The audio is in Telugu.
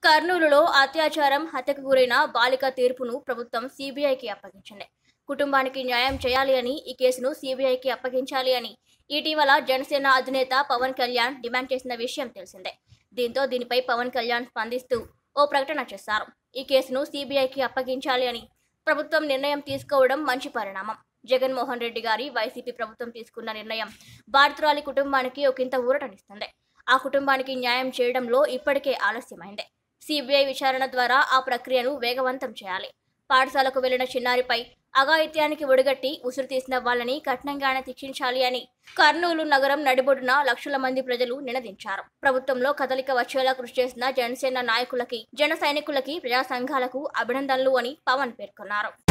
కర్నూలులో అత్యాచారం హత్యకు గురైన బాలిక తీర్పును ప్రభుత్వం సీబీఐకి అప్పగించింది కుటుంబానికి న్యాయం చేయాలి అని ఈ కేసును సీబీఐకి అప్పగించాలి అని ఇటీవల జనసేన అధినేత పవన్ కళ్యాణ్ డిమాండ్ చేసిన విషయం తెలిసిందే దీంతో దీనిపై పవన్ కళ్యాణ్ స్పందిస్తూ ఓ ప్రకటన చేశారు ఈ కేసును సీబీఐకి అప్పగించాలి అని ప్రభుత్వం నిర్ణయం తీసుకోవడం మంచి పరిణామం జగన్మోహన్ రెడ్డి గారి వైసీపీ ప్రభుత్వం తీసుకున్న నిర్ణయం బాధితురాలి కుటుంబానికి ఒకంత ఊరటనిస్తుంది ఆ కుటుంబానికి న్యాయం చేయడంలో ఇప్పటికే ఆలస్యమైంది సిబిఐ విచారణ ద్వారా ఆ ప్రక్రియను వేగవంతం చేయాలి పాఠశాలకు వెళ్లిన చిన్నారిపై అఘాయిత్యానికి ఒడిగట్టి ఉసురు తీసిన వాళ్ళని కఠినంగానే శిక్షించాలి అని కర్నూలు నగరం నడిబొడ్డున లక్షల మంది ప్రజలు నినదించారు ప్రభుత్వంలో కదలిక వచ్చేలా కృషి చేసిన జనసేన నాయకులకి జన సైనికులకి ప్రజా సంఘాలకు అభినందనలు అని పవన్ పేర్కొన్నారు